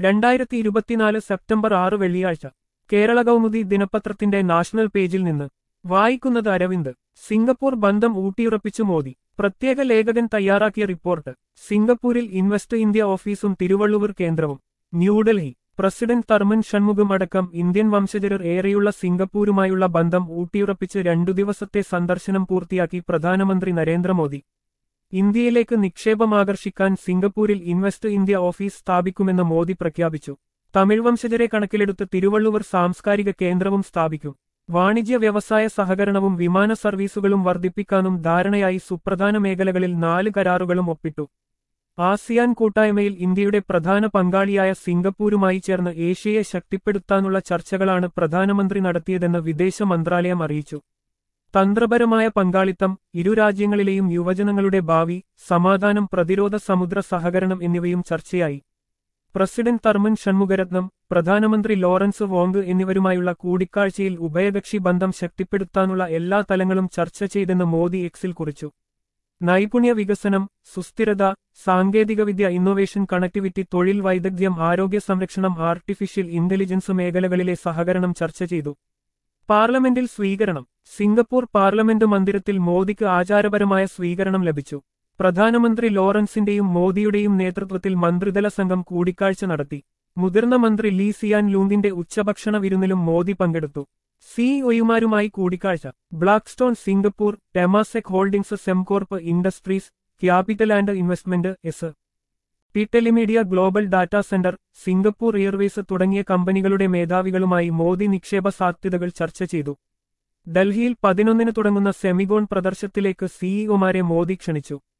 രണ്ടായിരത്തി ഇരുപത്തിനാല് സെപ്റ്റംബർ ആറ് വെള്ളിയാഴ്ച കേരള കൗമുദി ദിനപത്രത്തിന്റെ നാഷണൽ പേജിൽ നിന്ന് വായിക്കുന്നത് അരവിന്ദ് സിംഗപ്പൂർ ബന്ധം ഊട്ടിയുറപ്പിച്ചു മോദി പ്രത്യേക ലേഖകൻ തയ്യാറാക്കിയ റിപ്പോർട്ട് സിംഗപ്പൂരിൽ ഇൻവെസ്റ്റ് ഇന്ത്യ ഓഫീസും തിരുവള്ളുവർ കേന്ദ്രവും ന്യൂഡൽഹി പ്രസിഡന്റ് തർമൻ ഷൺമുഖം അടക്കം ഇന്ത്യൻ വംശജരർ ഏറെയുള്ള സിംഗപ്പൂരുമായുള്ള ബന്ധം ഊട്ടിയുറപ്പിച്ച് രണ്ടു ദിവസത്തെ സന്ദർശനം പൂർത്തിയാക്കി പ്രധാനമന്ത്രി നരേന്ദ്രമോദി ഇന്ത്യയിലേക്ക് നിക്ഷേപമാകർഷിക്കാൻ സിംഗപ്പൂരിൽ ഇൻവെസ്റ്റ് ഇന്ത്യ ഓഫീസ് സ്ഥാപിക്കുമെന്ന് മോദി പ്രഖ്യാപിച്ചു തമിഴ് വംശജരെ കണക്കിലെടുത്ത് തിരുവള്ളുവർ സാംസ്കാരിക കേന്ദ്രവും സ്ഥാപിക്കും വാണിജ്യ വ്യവസായ സഹകരണവും വിമാന സർവീസുകളും വർദ്ധിപ്പിക്കാനും ധാരണയായി സുപ്രധാന മേഖലകളിൽ നാല് കരാറുകളും ഒപ്പിട്ടു ആസിയാൻ കൂട്ടായ്മയിൽ ഇന്ത്യയുടെ പ്രധാന പങ്കാളിയായ സിംഗപ്പൂരുമായി ചേർന്ന് ഏഷ്യയെ ശക്തിപ്പെടുത്താനുള്ള ചർച്ചകളാണ് പ്രധാനമന്ത്രി നടത്തിയതെന്ന് വിദേശ മന്ത്രാലയം അറിയിച്ചു തന്ത്രപരമായ പങ്കാളിത്തം ഇരു രാജ്യങ്ങളിലെയും യുവജനങ്ങളുടെ ഭാവി സമാധാനം പ്രതിരോധ സമുദ്ര സഹകരണം എന്നിവയും ചർച്ചയായി പ്രസിഡന്റ് തർമൻ ഷൺമുഖരത്നം പ്രധാനമന്ത്രി ലോറൻസ് വോങ് എന്നിവരുമായുള്ള കൂടിക്കാഴ്ചയിൽ ഉഭയകക്ഷി ബന്ധം ശക്തിപ്പെടുത്താനുള്ള എല്ലാ തലങ്ങളും ചർച്ച ചെയ്തെന്ന് മോദി എക്സിൽ കുറിച്ചു നൈപുണ്യ വികസനം സുസ്ഥിരത സാങ്കേതികവിദ്യ ഇന്നൊവേഷൻ കണക്ടിവിറ്റി തൊഴിൽ വൈദഗ്ധ്യം ആരോഗ്യ സംരക്ഷണം ആർട്ടിഫിഷ്യൽ ഇന്റലിജൻസ് മേഖലകളിലെ സഹകരണം ചർച്ച ചെയ്തു പാർലമെന്റിൽ സ്വീകരണം സിംഗപ്പൂർ പാർലമെന്റ് മന്ദിരത്തിൽ മോദിക്ക് ആചാരപരമായ സ്വീകരണം ലഭിച്ചു പ്രധാനമന്ത്രി ലോറൻസിന്റെയും മോദിയുടെയും നേതൃത്വത്തിൽ മന്ത്രിതല സംഘം കൂടിക്കാഴ്ച നടത്തി മുതിർന്ന മന്ത്രി ലീ സിയാൻ ലൂങ്ങിന്റെ ഉച്ചഭക്ഷണ വിരുന്നിലും മോദി പങ്കെടുത്തു സിഇഒയുമാരുമായി കൂടിക്കാഴ്ച Blackstone Singapore Temasek Holdings Sembcorp Industries Capital and Investment S P Telemedia Global Data Centre Singapore Airways തുടങ്ങിയ കമ്പനികളുടെ മേധാവികളുമായി മോദി നിക്ഷേപ സാധ്യതകൾ ചർച്ച ചെയ്തു ഡൽഹിയിൽ പതിനൊന്നിന് തുടങ്ങുന്ന സെമിഗോൺ പ്രദർശനത്തിലേക്ക് സിഇഒമാരെ മോദി ക്ഷണിച്ചു